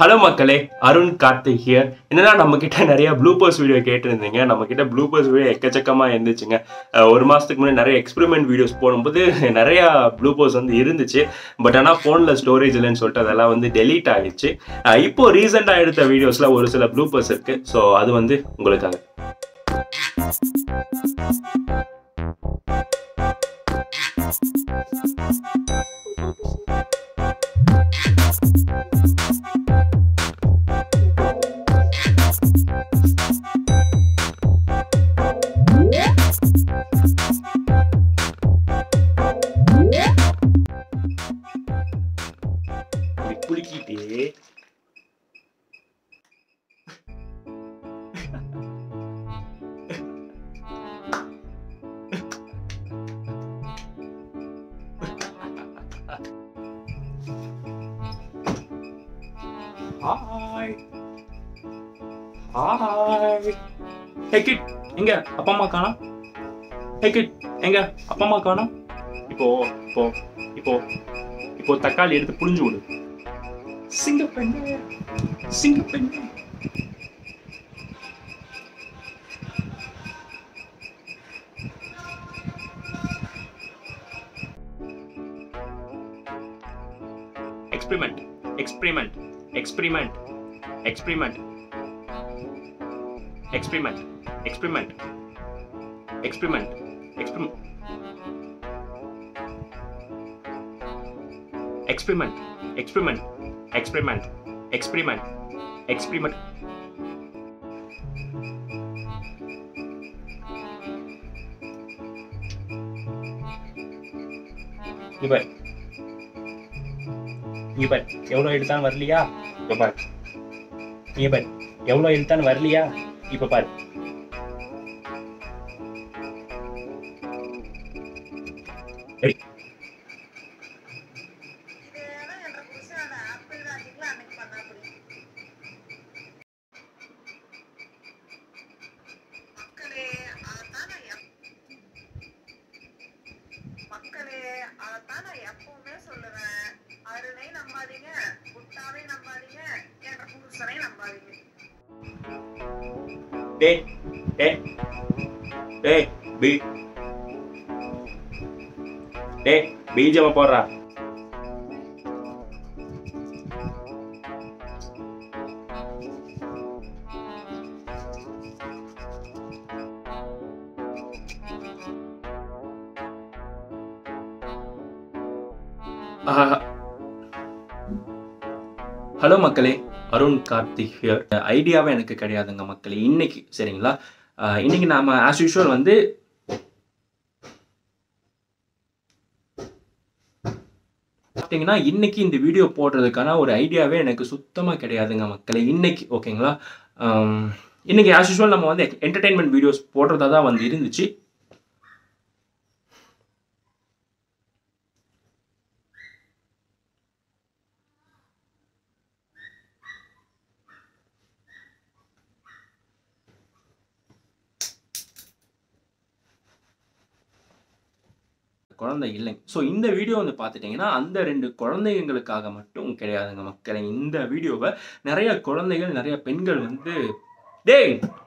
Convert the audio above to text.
hello மக்களே Arun Karthik here என்னன்னா நம்ம கிட்ட நிறைய ப்ளூபர்ஸ் வீடியோ கேட்டிருந்தீங்க நம்ம கிட்ட ப்ளூபர்ஸ் வீடியோ எக்கச்சக்கமா இருந்துச்சுங்க அஹ் ஒரு மாசத்துக்கு முன்னாடி நிறைய எக்ஸ்பெரிமெண்ட் வீடியோஸ் போடும்போது நிறைய ப்ளூபர்ஸ் வந்து இருந்துச்சு பட் ஆனால் ஃபோனில் ஸ்டோரேஜ் இல்லைன்னு சொல்லிட்டு அதெல்லாம் வந்து டெலீட் ஆகிடுச்சு அஹ் இப்போ ரீசெண்டாக எடுத்த வீடியோஸ்ல ஒரு சில ப்ளூபர்ஸ் இருக்கு ஸோ அது வந்து உங்களுக்காக இப்படி குலுக்கிட்டு ஹாய் ஹாய் ஹே கிட் எங்க அப்பா அம்மா காணோம் ஹே கிட் எங்க அப்பா அம்மா காணோம் இப்போ இப்போ இப்போ இப்போ தக்காளி எடுத்து புளிஞ்சு விடு சிங்க பெண்ணே சிங்க பெண்ணே experiment experiment experiment experiment experiment experiment experiment experiment experiment experiment experiment experiment experiment இங்க பாரு இங்க பாரு எவ்வளவு எடுத்தாலும் வரலையா இப்ப பாரு இங்க பாரு எவ்வளவு எடுத்தாலும் வரலையா இப்ப பாரு ரெடி இதேதான் என்ற புருஷன் அந்த ஆப்பிள் ராஜிக்குள்ள அன்னைக்கு பண்ணா அப்படி மக்களே அதைத்தான் நான் எப்- மக்களே அதைத்தான் நான் எப்பவுமே சொல்லுவேன் அருணை நம்பாதீங்க குட்டாவை நம்பாதீங்க என்ற புருஷனை நம்பாதீங்க டேய் டேய் டேய் பி டேய் பீஜமா போடுறா ஹலோ மக்களே அருண் கார்த்திக் ஹியர் ஐடியாவே எனக்கு கிடையாதுங்க மக்களே இன்னைக்கு சரிங்களா அஹ் இன்னைக்கு நாம ஆஸ் யூஷுவல் வந்து பார்த்தீங்கன்னா இன்னைக்கு இந்த வீடியோ போடுறதுக்கான ஒரு ஐடியாவே எனக்கு சுத்தமாக கிடையாதுங்க மக்களே இன்னைக்கு ஓகேங்களா ஆம், இன்னைக்கு ஆஸ் யூஷுவல் நம்ம வந்து என்டர்டெயின்மெண்ட் வீடியோஸ் போடுறதா தான் வந்து இருந்துச்சு குழந்தை இல்லைங்க ஸோ இந்த வீடியோ வந்து பார்த்துட்டிங்கன்னா அந்த ரெண்டு குழந்தைங்களுக்காக மட்டும் கிடையாதுங்க மக்களே இந்த வீடியோவை நிறைய குழந்தைகள் நிறைய பெண்கள் வந்து டேய்